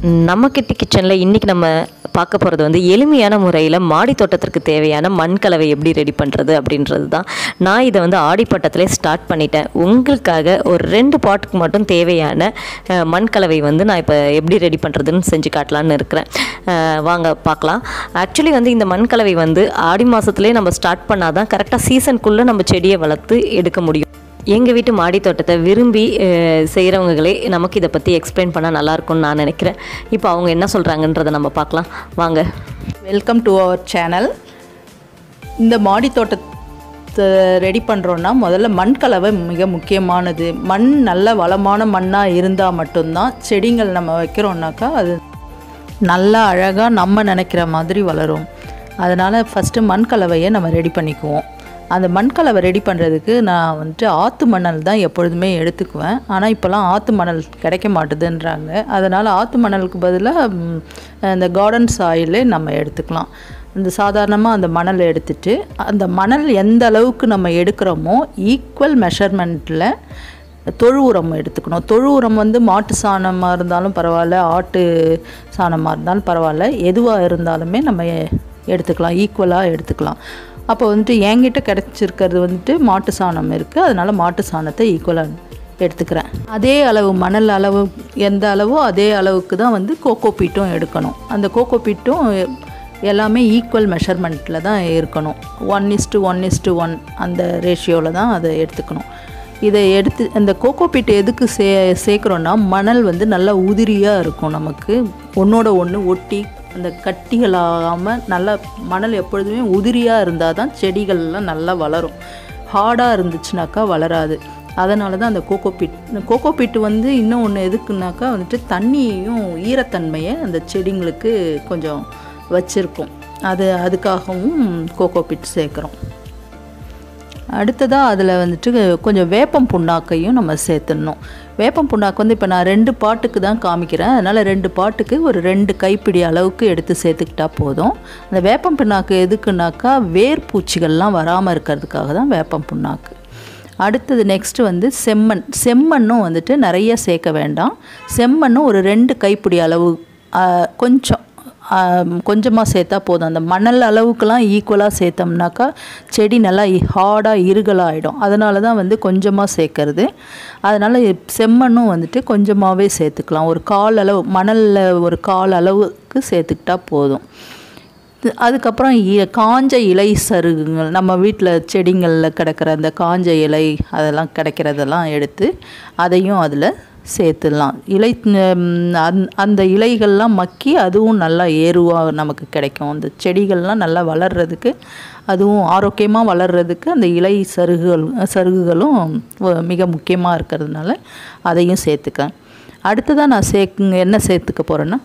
நம்ம கிட்டி கிச்சனில் இன்றைக்கி நம்ம பார்க்க போகிறது வந்து எளிமையான முறையில் மாடி தோட்டத்திற்கு தேவையான மண் கலவை எப்படி ரெடி பண்ணுறது அப்படின்றது தான் நான் இதை வந்து ஆடிப்பட்டத்திலே ஸ்டார்ட் பண்ணிட்டேன் உங்களுக்காக ஒரு ரெண்டு பாட்டுக்கு மட்டும் தேவையான அஹ், மண் கலவை வந்து நான் இப்போ எப்படி ரெடி பண்ணுறதுன்னு செஞ்சு காட்டலான்னு இருக்கிறேன் அஹ், வாங்க பார்க்கலாம் ஆக்சுவலி வந்து இந்த மண் கலவை வந்து ஆடி மாதத்துலேயே நம்ம ஸ்டார்ட் பண்ணால் தான் கரெக்டாக சீசனுக்குள்ளே நம்ம செடியை வளர்த்து எடுக்க முடியும் எங்கள் வீட்டு மாடி தோட்டத்தை விரும்பி செய்கிறவங்களே நமக்கு இதை பற்றி எக்ஸ்பிளைன் பண்ணால் நல்லாயிருக்கும்னு நான் நினைக்கிறேன் இப்போ அவங்க என்ன சொல்கிறாங்கன்றதை நம்ம பார்க்கலாம் வாங்க வெல்கம் டு அவர் சேனல் இந்த மாடி தோட்டத்தை ரெடி பண்ணுறோன்னா முதல்ல மண் கலவை மிக முக்கியமானது மண் நல்ல வளமான மண்ணாக இருந்தால் மட்டும்தான் செடிகள் நம்ம வைக்கிறோம்னாக்கா அது நல்லா அழகாக நம்ம நினைக்கிற மாதிரி வளரும் அதனால் ஃபஸ்ட்டு மண் கலவையை நம்ம ரெடி பண்ணிக்குவோம் அந்த மண் கலவை ரெடி பண்ணுறதுக்கு நான் வந்துட்டு ஆற்று மணல் தான் எப்பொழுதுமே எடுத்துக்குவேன் ஆனால் இப்போல்லாம் ஆற்று மணல் கிடைக்க மாட்டுதுன்றாங்க அதனால் ஆற்று மணலுக்கு பதிலாக ம், இந்த கார்டன் சாயிலே நம்ம எடுத்துக்கலாம் இந்த சாதாரணமாக அந்த மணல் எடுத்துட்டு அந்த மணல் எந்த அளவுக்கு நம்ம எடுக்கிறோமோ ஈக்குவல் மெஷர்மெண்ட்டில் தொழு உரம் எடுத்துக்கணும் தொழு உரம் வந்து மாட்டு சாணமாக இருந்தாலும் பரவாயில்ல ஆட்டு சாணமாக இருந்தாலும் பரவாயில்ல எதுவாக இருந்தாலுமே நம்ம எ- எடுத்துக்கலாம் ஈக்குவலாக எடுத்துக்கலாம் அப்போ வந்துட்டு என்கிட்ட கிடச்சிருக்கிறது வந்துட்டு மாட்டு சாணம் இருக்குது அதனால் மாட்டு சாணத்தை ஈக்குவலாக எடுத்துக்கிறேன் அதே அளவு மணல் அளவு எந்த அளவோ அதே அளவுக்கு தான் வந்து கோகோ பீட்டும் எடுக்கணும் அந்த கோகோ பீட்டும் எல்லாமே ஈக்குவல் மெஷர்மெண்ட்டில் தான் இருக்கணும் one is to one is to one அந்த ரேஷியோவில் தான் அதை எடுத்துக்கணும் இதை எடுத்து அந்த கோகோ பீட் எதுக்கு சே சேர்க்குறோன்னா மணல் வந்து நல்லா உதிரியாக இருக்கும் நமக்கு ஒன்றோட ஒன்று ஒட்டி அந்த கட்டிகளாகாமல் நல்லா மணல் எப்பொழுதுமே உதிரியாக இருந்தால் தான் செடிகள்லாம் நல்லா வளரும் ஹார்டாக இருந்துச்சுனாக்கா வளராது அதனால தான் அந்த கோகோ பீட் இந்த கோகோ பீட்டு வந்து இன்னும் ஒன்று எதுக்குனாக்கா வந்துட்டு தண்ணியையும் ஈரத்தன்மையை அந்த செடிங்களுக்கு கொஞ்சம் வச்சுருக்கும் அது அதுக்காகவும் கோகோ பீட் சேர்க்குறோம் அடுத்ததாக அதில் வந்துட்டு கொஞ்சம் வேப்பம் புண்ணாக்கையும் நம்ம சேர்த்துடணும் வேப்பம் புண்ணாக்கு வந்து இப்போ நான் ரெண்டு பாட்டுக்கு தான் காமிக்கிறேன் அதனால் ரெண்டு பாட்டுக்கு ஒரு ரெண்டு கைப்பிடி அளவுக்கு எடுத்து சேர்த்துக்கிட்டா போதும் அந்த வேப்பம் புண்ணாக்கு எதுக்குனாக்கா வேர் பூச்சிகள்லாம் வராமல் இருக்கிறதுக்காக தான் வேப்பம் புண்ணாக்கு அடுத்தது நெக்ஸ்ட்டு வந்து செம்மண் செம்மண்ணும் வந்துட்டு நிறைய சேர்க்க வேண்டாம் செம்மண்ணும் ஒரு ரெண்டு கைப்பிடி அளவு ஆ, கொஞ்சம் கொஞ்சமாக சேர்த்தா போதும் அந்த மணல் அளவுக்கெல்லாம் ஈக்குவலாக சேர்த்தோம்னாக்கா செடி நல்லா ஹார்டாக இருகலாகிடும் அதனால தான் வந்து கொஞ்சமாக சேர்க்கறது அதனால் செம்மண்ணும் வந்துட்டு கொஞ்சமாகவே சேர்த்துக்கலாம் ஒரு கால் அளவு மணலில் ஒரு கால் அளவுக்கு சேர்த்துக்கிட்டா போதும் இது- அதுக்கப்புறம் இ- காஞ்ச இலை சருகுங்கள் நம்ம வீட்டில் செடிங்களில் கிடக்கிற அந்த காஞ்ச இலை அதெல்லாம் கிடைக்கிறதெல்லாம் எடுத்து அதையும் அதில் சேர்த்துடலாம் இலை ம், அந்த- அந்த இலைகள்லாம் மக்கி அதுவும் நல்லா ஏருவாக நமக்கு கிடைக்கும் அந்த செடிகள்லாம் நல்லா வளர்கிறதுக்கு அதுவும் ஆரோக்கியமாக வளர்கிறதுக்கு அந்த இலை சருகுகள் சருகுகளும் வ- மிக முக்கியமாக இருக்கிறதுனால அதையும் சேர்த்துக்கேன் அடுத்ததாக நான் சேர்க்கு என்ன சேர்த்துக்க போகிறேன்னா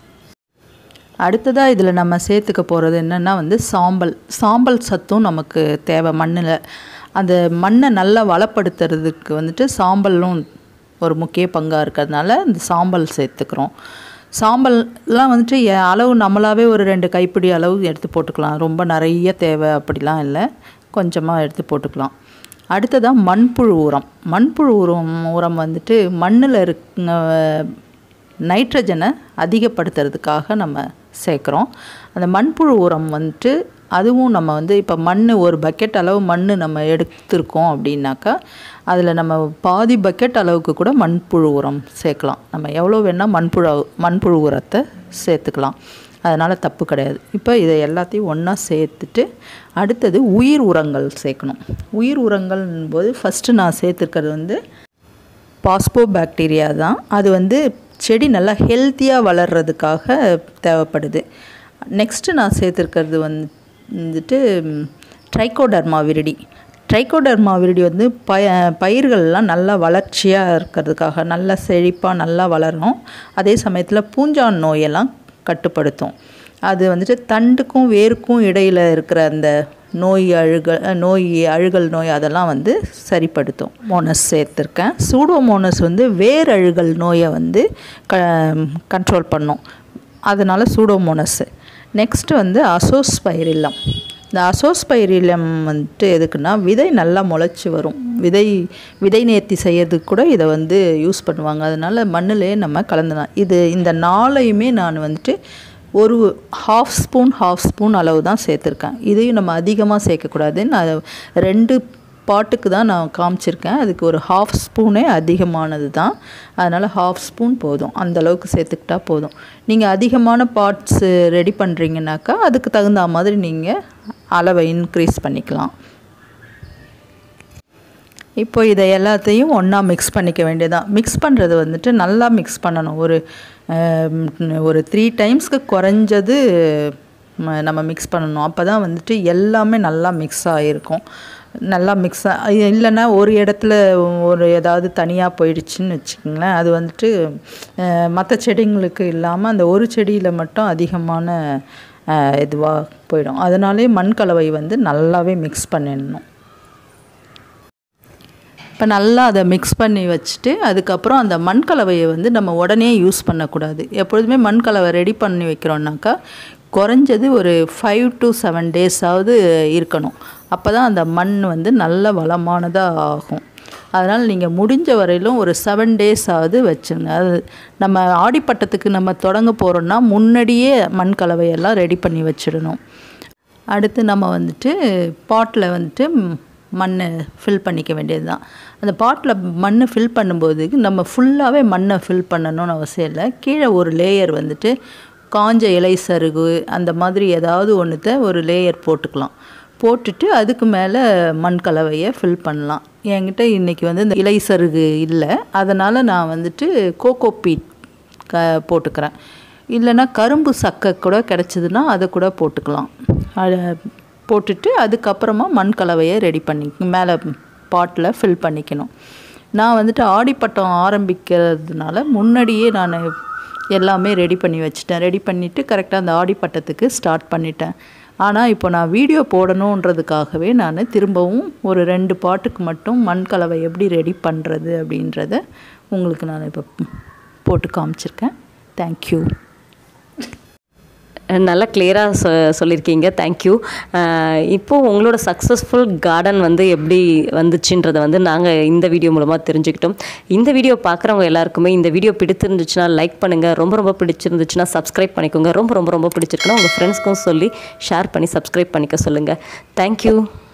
அடுத்ததாக இதில் நம்ம சேர்த்துக்க போகிறது என்னென்னா வந்து சாம்பல் சாம்பல் சத்தும் நமக்கு தேவை மண்ணில் அந்த மண்ணை நல்லா வளப்படுத்துறதுக்கு வந்துட்டு சாம்பலும் ஒரு முக்கிய பங்காக இருக்கிறதுனால இந்த சாம்பல் சேர்த்துக்கிறோம் சாம்பல்லாம் வந்துட்டு எ- அளவு நம்மளாவே ஒரு ரெண்டு கைப்பிடி அளவு எடுத்து போட்டுக்கலாம் ரொம்ப நிறைய தேவை அப்படிலாம் இல்லை கொஞ்சமாக எடுத்து போட்டுக்கலாம் அடுத்ததாக மண்புழு உரம் மண்புழு உரம் உரம் வந்துட்டு மண்ணில் இருக்க நைட்ரஜனை அதிகப்படுத்துறதுக்காக நம்ம சேர்க்குறோம் அந்த மண்புழு உரம் வந்துட்டு அதுவும் நம்ம வந்து இப்போ மண் ஒரு பக்கெட் அளவு மண் நம்ம எடுத்திருக்கோம் அப்படின்னாக்கா அதில் நம்ம பாதி பக்கெட் அளவுக்கு கூட மண்புழு உரம் சேர்க்கலாம் நம்ம எவ்வளோ வேணால் மண்புழு மண்புழு உரத்தை சேர்த்துக்கலாம் அதனால் தப்பு கிடையாது இப்போ இதை எல்லாத்தையும் ஒன்றா சேர்த்துட்டு அடுத்தது உயிர் உரங்கள் சேர்க்கணும் உயிர் உரங்கள் போது ஃபஸ்ட்டு நான் சேர்த்துருக்கிறது வந்து பாஸ்போ பாக்டீரியா தான் அது வந்து செடி நல்லா ஹெல்த்தியாக வளர்கிறதுக்காக தேவைப்படுது நெக்ஸ்ட்டு நான் சேர்த்துருக்கிறது வந்து வந்துட்டு ட்ரைகோடர்மா விரிடி ட்ரைகோடர்மா விரிடி வந்து பய பயிர்கள்லாம் நல்லா வளர்ச்சியாக இருக்கிறதுக்காக நல்லா செழிப்பாக நல்லா வளரும் அதே சமயத்தில் பூஞ்சான் நோயெல்லாம் கட்டுப்படுத்தும் அது வந்துட்டு தண்டுக்கும் வேருக்கும் இடையில் இருக்கிற அந்த நோய் அழுகல் நோய் அழுகல் நோய் அதெல்லாம் வந்து சரிப்படுத்தும் மோனஸ் சேர்த்துருக்கேன் சூடோமோனஸ் வந்து வேர் அழுகல் நோயை வந்து க கண்ட்ரோல் பண்ணும் அதனால் சூடோமோனஸ் நெக்ஸ்ட் வந்து அசோஸ்பைரில்லம் இந்த அசோஸ்பைரிலம் வந்துட்டு எதுக்குன்னா விதை நல்லா முளைச்சி வரும் விதை விதை நேர்த்தி செய்யறதுக்கு கூட இதை வந்து யூஸ் பண்ணுவாங்க அதனால் மண்ணிலே நம்ம கலந்துலாம் இது இந்த நாளையுமே நான் வந்துட்டு ஒரு ஹாஃப் ஸ்பூன் ஹாஃப் ஸ்பூன் அளவு தான் சேர்த்துருக்கேன் இதையும் நம்ம அதிகமாக சேர்க்கக்கூடாது நான் ரெண்டு பாட்டுக்கு தான் நான் காமிச்சிருக்கேன் அதுக்கு ஒரு ஹாஃப் ஸ்பூனே அதிகமானது தான் அதனால் ஹாஃப் ஸ்பூன் போதும் அந்த அளவுக்கு சேர்த்துக்கிட்டா போதும் நீங்கள் அதிகமான பார்ட்ஸ் ரெடி பண்ணுறீங்கனாக்கா அதுக்கு தகுந்த மாதிரி நீங்கள் அளவை இன்க்ரீஸ் பண்ணிக்கலாம் இப்போ இதை எல்லாத்தையும் ஒன்றா மிக்ஸ் பண்ணிக்க வேண்டியதான் மிக்ஸ் பண்ணுறது வந்துட்டு நல்லா மிக்ஸ் பண்ணணும் ஒரு அஹ், ஒரு த்ரீ டைம்ஸ்க்கு குறைஞ்சது ம- நம்ம மிக்ஸ் பண்ணணும் அப்போ தான் வந்துட்டு எல்லாமே நல்லா மிக்ஸ் ஆகிருக்கும் நல்லா மிக்ஸ் இல்லைன்னா ஒரு இடத்துல ஒரு ஏதாவது தனியாக போயிடுச்சுன்னு வச்சுக்கோங்களேன் அது வந்துட்டு மற்ற செடிங்களுக்கு இல்லாமல் அந்த ஒரு செடியில் மட்டும் அதிகமான இதுவாக போயிடும் அதனாலே மண் கலவை வந்து நல்லாவே மிக்ஸ் பண்ணிடணும் இப்போ நல்லா அதை மிக்ஸ் பண்ணி வச்சுட்டு அதுக்கப்புறம் அந்த மண் கலவையை வந்து நம்ம உடனே யூஸ் பண்ணக்கூடாது எப்பொழுதுமே மண் கலவை ரெடி பண்ணி வைக்கிறோம்னாக்கா குறைஞ்சது ஒரு ஃபைவ் டு செவன் டேஸாவது இருக்கணும் அப்போ தான் அந்த மண் வந்து நல்ல வளமானதாக ஆகும் அதனால் நீங்கள் முடிஞ்ச வரையிலும் ஒரு செவன் டேஸ் ஆகுது வச்சுருங்க அது நம்ம ஆடிப்பட்டத்துக்கு நம்ம தொடங்க போகிறோன்னா முன்னாடியே மண் கலவையெல்லாம் ரெடி பண்ணி வச்சிடணும் அடுத்து நம்ம வந்துட்டு பாட்டில் வந்துட்டு மண்ணை ஃபில் பண்ணிக்க வேண்டியது தான் அந்த பாட்டில் மண்ணை ஃபில் பண்ணும்போது நம்ம ஃபுல்லாகவே மண்ணை ஃபில் பண்ணணும்னு அவசியம் இல்லை கீழே ஒரு லேயர் வந்துட்டு காஞ்ச இலை சருகு அந்த மாதிரி ஏதாவது ஒன்றுத்த ஒரு லேயர் போட்டுக்கலாம் போட்டுட்டு அதுக்கு மேலே மண் கலவையை ஃபில் பண்ணலாம் என்கிட்ட இன்றைக்கி வந்து இந்த இலை சருகு இல்லை அதனால் நான் வந்துட்டு கோகோ பீட் க போட்டுக்கிறேன் இல்லைன்னா கரும்பு சக்கை கூட கிடச்சிதுன்னா அதை கூட போட்டுக்கலாம் அதை போட்டுட்டு அதுக்கப்புறமா மண் கலவையை ரெடி பண்ணி மேலே பாட்டில் ஃபில் பண்ணிக்கணும் நான் வந்துட்டு ஆடிப்பட்டம் ஆரம்பிக்கிறதுனால முன்னாடியே நான் எல்லாமே ரெடி பண்ணி வச்சுட்டேன் ரெடி பண்ணிவிட்டு கரெக்டாக அந்த ஆடிப்பட்டத்துக்கு ஸ்டார்ட் பண்ணிட்டேன் ஆனால் இப்போ நான் வீடியோ போடணுன்றதுக்காகவே நான் திரும்பவும் ஒரு ரெண்டு பாட்டுக்கு மட்டும் மண் கலவை எப்படி ரெடி பண்ணுறது அப்படின்றத உங்களுக்கு நான் இப்போ போட்டு காமிச்சிருக்கேன் தேங்க்யூ நல்லா கிளியராக சொ சொல்லியிருக்கீங்க தேங்க்யூ இப்போது உங்களோட சக்ஸஸ்ஃபுல் கார்டன் வந்து எப்படி வந்துச்சுன்றதை வந்து நாங்கள் இந்த வீடியோ மூலமாக தெரிஞ்சுக்கிட்டோம் இந்த வீடியோ பார்க்குறவங்க எல்லாருக்குமே இந்த வீடியோ பிடிச்சிருந்துச்சுன்னா லைக் பண்ணுங்கள் ரொம்ப ரொம்ப பிடிச்சிருந்துச்சுன்னா சப்ஸ்கிரைப் பண்ணிக்கோங்க ரொம்ப ரொம்ப ரொம்ப பிடிச்சிருக்குன்னா உங்கள் ஃப்ரெண்ட்ஸ்க்கும் சொல்லி ஷேர் பண்ணி சப்ஸ்கிரைப் பண்ணிக்க சொல்லுங்கள் தேங்க்யூ